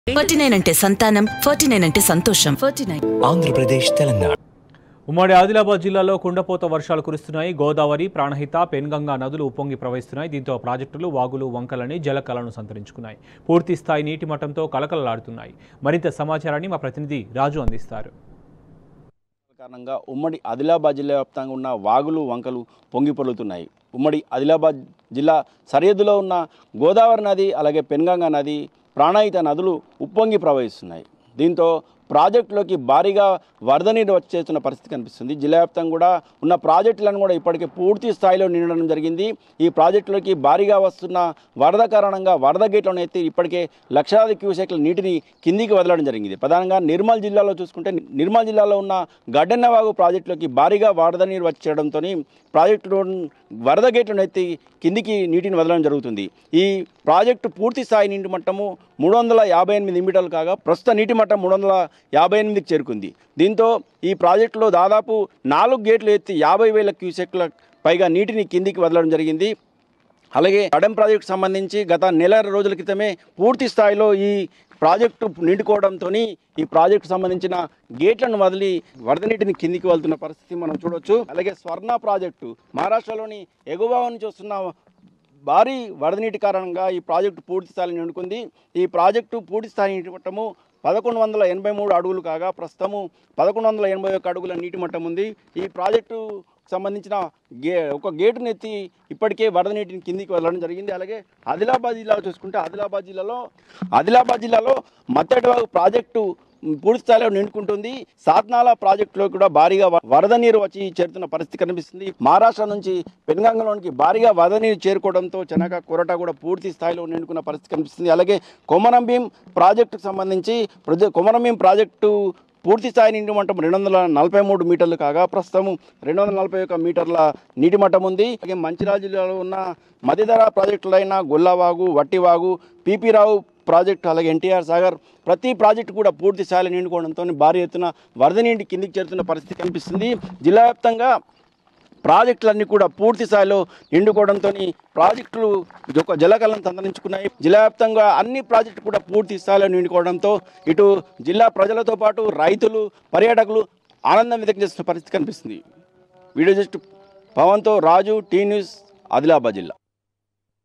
forty nine అంటే సంతానం forty nine అంటే సంతోషం ఫార్టీ నైన్ ఆంధ్రప్రదేశ్ తెలంగాణ ఉమ్మడి ఆదిలాబాద్ జిల్లాలో కుండపోత వర్షాలు కురుస్తున్నాయి గోదావరి ప్రాణహిత పెన్గంగా నదులు ఉప్పొంగి ప్రవహిస్తున్నాయి దీంతో ప్రాజెక్టులు వాగులు వంకలని జలకళను సంతరించుకున్నాయి పూర్తి స్థాయి నీటి మట్టంతో కలకలలాడుతున్నాయి మరింత సమాచారాన్ని మా ప్రతినిధి రాజు అందిస్తారు కారణంగా ఉమ్మడి ఆదిలాబాద్ జిల్లా వ్యాప్తంగా ఉన్న వాగులు వంకలు పొంగి పొర్లుతున్నాయి ఉమ్మడి ఆదిలాబాద్ జిల్లా సరిహద్దులో ఉన్న గోదావరి నది అలాగే పెన్గంగా నది ప్రాణాయిత నదులు ఉప్పొంగి ప్రవహిస్తున్నాయి దీంతో ప్రాజెక్టులోకి భారీగా వరద నీరు వచ్చేస్తున్న పరిస్థితి కనిపిస్తుంది జిల్లా వ్యాప్తంగా కూడా ఉన్న ప్రాజెక్టులను కూడా ఇప్పటికే పూర్తి స్థాయిలో నిండడం జరిగింది ఈ ప్రాజెక్టులోకి భారీగా వస్తున్న వరద కారణంగా వరద గేట్లను ఎత్తి ఇప్పటికే లక్షలాది క్యూసెక్ల నీటిని కిందికి వదలడం జరిగింది ప్రధానంగా నిర్మల్ జిల్లాలో చూసుకుంటే నిర్మల్ జిల్లాలో ఉన్న గడ్డన్నవాగు ప్రాజెక్టులోకి భారీగా వరద నీరు వచ్చేయడంతో ప్రాజెక్టు వరద గేట్లను ఎత్తి కిందికి నీటిని వదలడం జరుగుతుంది ఈ ప్రాజెక్టు పూర్తి స్థాయి నీటి మట్టము మూడు వందల యాభై ఎనిమిది మీటర్లు కాగా ప్రస్తుత నీటి మట్టం మూడు వందల యాభై ఎనిమిదికి చేరుకుంది దీంతో ఈ ప్రాజెక్టులో దాదాపు నాలుగు గేట్లు ఎత్తి యాభై వేల క్యూసెక్ల పైగా నీటిని కిందికి వదలడం జరిగింది అలాగే అడెం ప్రాజెక్టు సంబంధించి గత నెల రోజుల క్రితమే పూర్తి స్థాయిలో ఈ ప్రాజెక్టు నిండుకోవడంతో ఈ ప్రాజెక్టు సంబంధించిన గేట్లను వదిలి వరద నీటిని కిందికి వెళ్తున్న పరిస్థితి మనం చూడొచ్చు అలాగే స్వర్ణ ప్రాజెక్టు మహారాష్ట్రలోని ఎగువ నుంచి వస్తున్న భారీ వరద నీటి కారణంగా ఈ ప్రాజెక్టు పూర్తి స్థాయిలో నిండుకుంది ఈ ప్రాజెక్టు పూర్తి స్థాయి నీటి మట్టము పదకొండు వందల ఎనభై మూడు అడుగులు కాగా ప్రస్తుతము పదకొండు వందల ఎనభై ఒక్క అడుగుల నీటి మట్టం ఉంది ఈ ప్రాజెక్టు సంబంధించిన గే ఒక గేటును ఎత్తి ఇప్పటికే వరద నీటిని కిందికి వదలడం జరిగింది అలాగే ఆదిలాబాద్ జిల్లాలో చూసుకుంటే ఆదిలాబాద్ జిల్లాలో ఆదిలాబాద్ జిల్లాలో మత్తడివాగు ప్రాజెక్టు మ్, పూర్తి స్థాయిలో నిండుకుంటుంది సాత్నాల ప్రాజెక్టులో కూడా భారీగా వ- వరద నీరు వచ్చి చేరుతున్న పరిస్థితి కనిపిస్తుంది మహారాష్ట్ర నుంచి పెనుగంగలోనికి భారీగా వరద నీరు చేరుకోవడంతో చెనక కొరట కూడా పూర్తి స్థాయిలో నిండుకున్న పరిస్థితి కనిపిస్తుంది అలాగే కొమరంభీం ప్రాజెక్టుకు సంబంధించి ప్రజ కొమరంభీం ప్రాజెక్టు పూర్తి స్థాయి నీటి మట్టం రెండు వందల నలభై మూడు మీటర్లు కాగా ప్రస్తుతం రెండు వందల నలభై ఒక్క మీటర్ల నీటి మట్టం ఉంది అలాగే మంచిర్యాల జిల్లాలో ఉన్న మధ్యధర ప్రాజెక్టులైన గొల్లవాగు వట్టివాగు పిపి రావు ప్రాజెక్టు అలాగే ఎన్టీఆర్ సాగర్ ప్రతి ప్రాజెక్టు కూడా పూర్తి స్థాయిలో నిండుకోవడంతో భారీ ఎత్తున వరద నీటి కిందికి చేరుతున్న పరిస్థితి కనిపిస్తుంది జిల్లా వ్యాప్తంగా ప్రాజెక్టులన్నీ కూడా పూర్తి స్థాయిలో నిండుకోవడంతో ప్రాజెక్టులు ఒక జలకలను సంతరించుకున్నాయి జిల్లా వ్యాప్తంగా అన్ని ప్రాజెక్టులు కూడా పూర్తి స్థాయిలో నిండుకోవడంతో ఇటు జిల్లా ప్రజలతో పాటు రైతులు పర్యాటకులు ఆనందం వ్యక్తం చేస్తున్న పరిస్థితి కనిపిస్తుంది వీడియో జస్ట్ పవన్తో రాజు టీ న్యూస్ ఆదిలాబాద్ జిల్లా